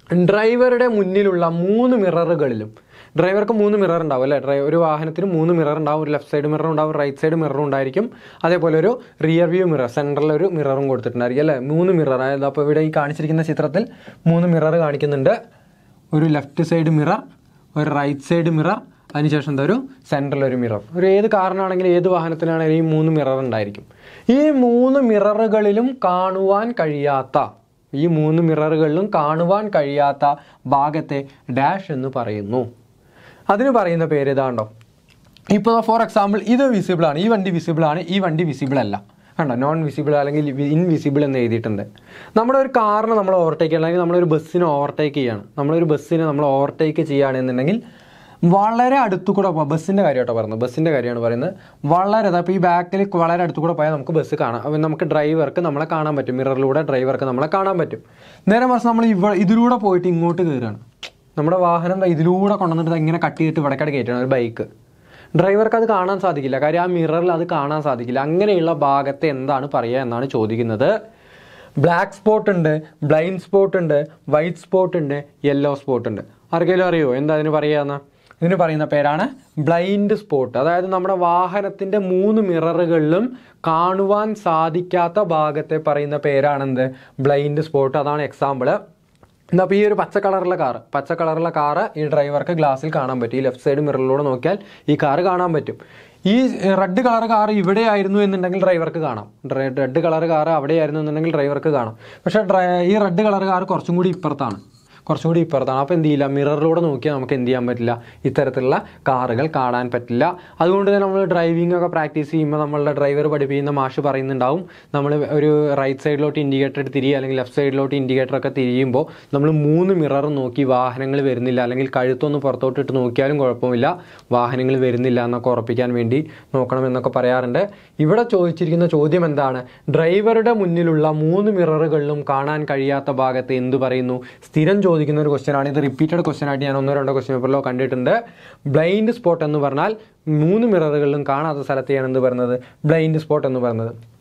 ഡ്രൈവറുടെ മുന്നിലുള്ള മൂന്ന് മിററുകളിലും ഡ്രൈവർക്ക് മൂന്ന് മിറർ ഉണ്ടാവും അല്ലേ ഡ്രൈ ഒരു വാഹനത്തിന് മൂന്ന് മിറർ ഉണ്ടാവും ഒരു ലെഫ്റ്റ് സൈഡ് മിറർ ഉണ്ടാവും റൈറ്റ് സൈഡ് മിററും ഉണ്ടായിരിക്കും അതേപോലെ ഒരു റിയർ വ്യൂ മിറർ സെൻറ്ററിൽ ഒരു മിററും കൊടുത്തിട്ടുണ്ടായിരിക്കും അല്ലേ മൂന്ന് മിറർ അതായത് അപ്പോൾ ഇവിടെ ഈ കാണിച്ചിരിക്കുന്ന ചിത്രത്തിൽ മൂന്ന് മിറർ കാണിക്കുന്നുണ്ട് ഒരു ലെഫ്റ്റ് സൈഡ് മിറർ ഒരു റൈറ്റ് സൈഡ് മിറർ അതിനുശേഷം എന്താ ഒരു സെൻട്രൽ ഒരു മിറർ ഒരു ഏത് കാറിനാണെങ്കിലും ഏത് വാഹനത്തിനാണെങ്കിലും ഈ മൂന്ന് മിറർ ഉണ്ടായിരിക്കും ഈ മൂന്ന് മിററുകളിലും കാണുവാൻ കഴിയാത്ത ഈ മൂന്ന് മിററുകളിലും കാണുവാൻ കഴിയാത്ത ഭാഗത്തെ ഡാഷ് എന്ന് പറയുന്നു അതിന് പറയുന്ന പേര് ഇതാണ്ടോ ഇപ്പോൾ ഫോർ എക്സാമ്പിൾ ഇത് വിസിബിൾ ആണ് ഈ വണ്ടി വിസിബിൾ ആണ് ഈ വണ്ടി വിസിബിൾ അല്ല കണ്ടോ നോൺ വിസിബിൾ അല്ലെങ്കിൽ ഇൻവിസിബിൾ എന്ന് എഴുതിയിട്ടുണ്ട് നമ്മുടെ ഒരു കാറിനെ നമ്മൾ ഓവർടേക്ക് ചെയ്യണം അല്ലെങ്കിൽ നമ്മളൊരു ബസ്സിനെ ഓവർടേക്ക് ചെയ്യാണ് നമ്മളൊരു ബസ്സിനെ നമ്മൾ ഓവർടേക്ക് ചെയ്യുകയാണെന്നുണ്ടെങ്കിൽ വളരെ അടുത്തു കൂടെ പോകാം ബസ്സിൻ്റെ കാര്യമായിട്ടോ പറയുന്നത് ബസ്സിൻ്റെ കാര്യമാണ് പറയുന്നത് വളരെ അപ്പോൾ ഈ ബാക്കിൽ വളരെ അടുത്തു കൂടെ പോയാൽ നമുക്ക് ബസ് കാണാം അപ്പോൾ നമുക്ക് ഡ്രൈവർക്ക് നമ്മളെ കാണാൻ പറ്റും മിററിലൂടെ ഡ്രൈവർക്ക് നമ്മളെ കാണാൻ പറ്റും നേരെ മറിച്ച് നമ്മൾ ഇവ ഇതിലൂടെ പോയിട്ട് ഇങ്ങോട്ട് കയറുകയാണ് നമ്മുടെ വാഹനം ദാ ഇതിലൂടെ കൊണ്ടുവന്നിട്ട് ദാ ഇങ്ങനെ കട്ട് ചെയ്തിട്ട് ഇവിടേക്കടെ കയറ്റണം ഒരു ബൈക്ക് ഡ്രൈവർക്ക് അത് കാണാൻ സാധിക്കില്ല കാര്യം ആ മിററിൽ അത് കാണാൻ സാധിക്കില്ല അങ്ങനെയുള്ള ഭാഗത്തെ എന്താണ് പറയുക എന്നാണ് ചോദിക്കുന്നത് ബ്ലാക്ക് സ്പോട്ട് ഉണ്ട് ബ്ലൈൻഡ് സ്പോട്ട് ഉണ്ട് വൈറ്റ് സ്പോട്ട് ഉണ്ട് യെല്ലോ സ്പോട്ട് ഉണ്ട് ആർക്കെങ്കിലും അറിയോ എന്താ അതിന് പറയാന്ന് ഇതിന് പറയുന്ന പേരാണ് ബ്ലൈൻഡ് സ്പോട്ട് അതായത് നമ്മുടെ വാഹനത്തിൻ്റെ മൂന്ന് മിററുകളിലും കാണുവാൻ സാധിക്കാത്ത ഭാഗത്തെ പറയുന്ന പേരാണെന്ത് ബ്ലൈൻഡ് സ്പോട്ട് അതാണ് എക്സാമ്പിള് എന്താ അപ്പോൾ ഈ ഒരു പച്ച കളറുള്ള കാർ പച്ച കളറുള്ള കാറ് ഈ ഡ്രൈവർക്ക് ഗ്ലാസ്സിൽ കാണാൻ പറ്റും ഈ ലെഫ്റ്റ് സൈഡ് മിററിലൂടെ നോക്കിയാൽ ഈ കാറ് കാണാൻ പറ്റും ഈ റെഡ് കളർ കാർ ഇവിടെ ആയിരുന്നു എന്നുണ്ടെങ്കിൽ ഡ്രൈവർക്ക് കാണാം റെഡ് കളർ കാർ അവിടെ ആയിരുന്നു എന്നുണ്ടെങ്കിൽ ഡ്രൈവർക്ക് കാണാം പക്ഷേ ഡ്രൈ ഈ റെഡ് കളർ കാർ കുറച്ചും കൂടി ഇപ്പുറത്താണ് കുറച്ചും കൂടി ഇപ്പുറത്താണ് അപ്പോൾ എന്ത് ചെയ്യില്ല മിററിലൂടെ നോക്കിയാൽ നമുക്ക് എന്ത് ചെയ്യാൻ പറ്റില്ല ഇത്തരത്തിലുള്ള കാറുകൾ കാണാൻ പറ്റില്ല അതുകൊണ്ട് തന്നെ നമ്മൾ ഡ്രൈവിംഗ് ഒക്കെ പ്രാക്ടീസ് ചെയ്യുമ്പോൾ നമ്മളുടെ ഡ്രൈവർ പഠിപ്പിക്കുന്ന മാഷ് പറയുന്നുണ്ടാവും നമ്മൾ ഒരു റൈറ്റ് സൈഡിലോട്ട് ഇൻഡിക്കേറ്റർ എടുത്ത് തിരിയുക അല്ലെങ്കിൽ ലെഫ്റ്റ് സൈഡിലോട്ട് ഇൻഡിക്കേറ്റർ ഒക്കെ തിരിയുമ്പോൾ നമ്മൾ മൂന്ന് മിറർ നോക്കി വാഹനങ്ങൾ വരുന്നില്ല അല്ലെങ്കിൽ കഴുത്തൊന്ന് പുറത്തോട്ട് ഇട്ട് നോക്കിയാലും കുഴപ്പമില്ല വാഹനങ്ങൾ വരുന്നില്ല എന്നൊക്കെ ഉറപ്പിക്കാൻ വേണ്ടി നോക്കണം എന്നൊക്കെ പറയാറുണ്ട് ഇവിടെ ചോദിച്ചിരിക്കുന്ന ചോദ്യം എന്താണ് ഡ്രൈവറുടെ മുന്നിലുള്ള മൂന്ന് മിററുകളിലും കാണാൻ കഴിയാത്ത ഭാഗത്ത് എന്ത് പറയുന്നു സ്ഥിരം ചോദിക്കുന്ന ഒരു ക്വസ്റ്റ്യൻ ആണ് ഇത് റിപ്പീറ്റഡ് ക്വസ്റ്റ്യൻ ആയിട്ട് ഞാൻ ഒന്നോ രണ്ടോ ക്വസ്റ്റ്യൻ പേപ്പറിലോ കണ്ടിട്ടുണ്ട് ബ്ലൈൻഡ് സ്പോട്ട് എന്ന് പറഞ്ഞാൽ മൂന്ന് മിററുകളിലും കാണാത്ത സ്ഥലത്തെയാണ് എന്ത് പറയുന്നത് ബ്ലൈൻഡ് സ്പോട്ട് എന്ന് പറയുന്നത്